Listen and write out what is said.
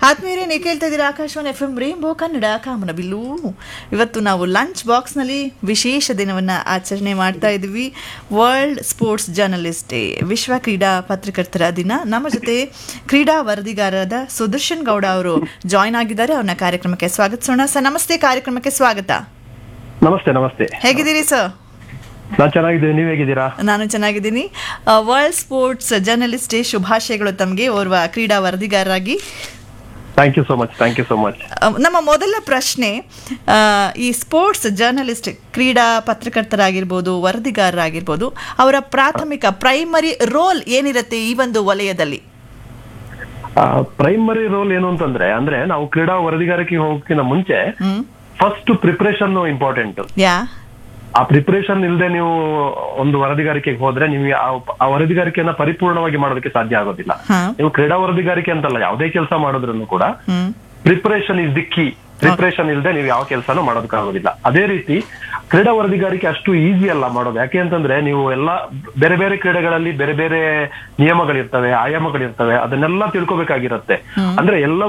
ಆತ್ಮೀಯರೇ ನೀವು ಕೇಳ್ತಾ ಇದ್ದೀರಾ Akashvani F M rainbow Kannada ಕಾಮನಬಿಲ್ಲು ಇವತ್ತು ನಾವು ಲಂಚ್ ಬಾಕ್ಸ್ನಲ್ಲಿ ವಿಶೇಷ ದಿನವನ್ನು ಆಚರಣೆ ಮಾಡ್ತಾ ಇದ್ದೀವಿ ವರ್ಲ್ಡ್ ಸ್ಪೋರ್ಟ್ಸ್ ಜರ್ನಲಿಸ್ಟ್ ಡೇ ವಿಶ್ವ ಕ್ರೀಡಾ ಪತ್ರಕರ್ತರ ದಿನ ನಮ್ಮ ಜೊತೆ ಕ್ರೀಡಾ ವರದಿಗಾರರಾದ ಸುದರ್ಶನ್ ಗೌಡ ಅವರು ಜಾಯ್ನ್ ಆಗಿದ್ದಾರೆ ಅವ್ರನ್ನ ಕಾರ್ಯಕ್ರಮಕ್ಕೆ ಸ್ವಾಗತಿಸೋಣ ಸರ್ ನಮಸ್ತೆ ಕಾರ್ಯಕ್ರಮಕ್ಕೆ ಸ್ವಾಗತ ನಮಸ್ತೆ ನಮಸ್ತೆ ಹೇಗಿದ್ದೀರಿ ಸರ್ ನಾನ್ ಚೆನ್ನಾಗಿದ್ದೀನಿ ನೀವ್ ಹೇಗಿದ್ದೀರಾ ನಾನು ಚೆನ್ನಾಗಿದ್ದೀನಿ ವರ್ಲ್ಡ್ ಸ್ಪೋರ್ಟ್ಸ್ ಜರ್ನಲಿಸ್ಟ್ ಡೇ ಶುಭಾಶಯಗಳು ತಮಗೆ ಓರ್ವ ಕ್ರೀಡಾ ವರದಿಗಾರರಾಗಿ thank you so much thank you so much ah, ನಮ್ಮ ಮೊದಲ ಪ್ರಶ್ನೆ ಅಹ್, ಈ ಸ್ಪೋರ್ಟ್ಸ್ ಜರ್ನಲಿಸ್ಟ್ ಕ್ರೀಡಾ ಪತ್ರಕರ್ತರಾಗಿರ್ಬೋದು ವರದಿಗಾರರಾಗಿರ್ಬೋದು ಅವರ ಪ್ರಾಥಮಿಕ ಪ್ರೈಮರಿ ರೋಲ್ ಏನಿರುತ್ತೆ ಈ ಒಂದು ವಲಯದಲ್ಲಿ ಪ್ರೈಮರಿ ರೋಲ್ ಏನು ಅಂತಂದ್ರೆ ಅಂದ್ರೆ ನಾವು ಕ್ರೀಡಾ ವರದಿಗಾರಿಕೆ ಹೋಗೋಕ್ಕಿಂತ ಮುಂಚೆ hmm first preparation important yeah ಆ ಪ್ರಿಪರೇಷನ್ ಇಲ್ಲದೆ ನೀವು ಒಂದು ವರದಿಗಾರಿಕೆಗೆ ಹೋದ್ರೆ ನಿಮಗೆ ಆ- ಆ ವರದಿಗಾರಿಕೆಯನ್ನ ಪರಿಪೂರ್ಣವಾಗಿ ಮಾಡೋದಕ್ಕೆ ಸಾಧ್ಯ ಆಗೋದಿಲ್ಲ ಹಾ ನೀವು ಕ್ರೀಡಾ ವರದಿಗಾರಿಕೆ ಅಂತಲ್ಲ ಯಾವುದೇ ಕೆಲಸ ಮಾಡೋದ್ರೂ ಕೂಡ hmm preparation is the key preparation ಇಲ್ಲದೆ ನೀವು ಯಾವ ಕೆಲಸನೂ ಮಾಡೋದಕ್ಕಾಗೋದಿಲ್ಲ ಅದೇ ರೀತಿ ಕ್ರೀಡಾ ವರದಿಗಾರಿಕೆ ಅಷ್ಟು ಈಸಿ ಅಲ್ಲ ಮಾಡೋದು ಯಾಕೆ ಅಂತಂದ್ರೆ ನೀವು ಎಲ್ಲ ಬೇರೆ ಬೇರೆ ಕ್ರೀಡೆಗಳಲ್ಲಿ ಬೇರೆ ಬೇರೆ ನಿಯಮಗಳಿರ್ತವೆ ಆಯಾಮಗಳಿರ್ತವೆ ಅದನ್ನೆಲ್ಲ ತಿಳ್ಕೊಬೇಕಾಗಿರುತ್ತೆ ಅಂದ್ರೆ ಎಲ್ಲ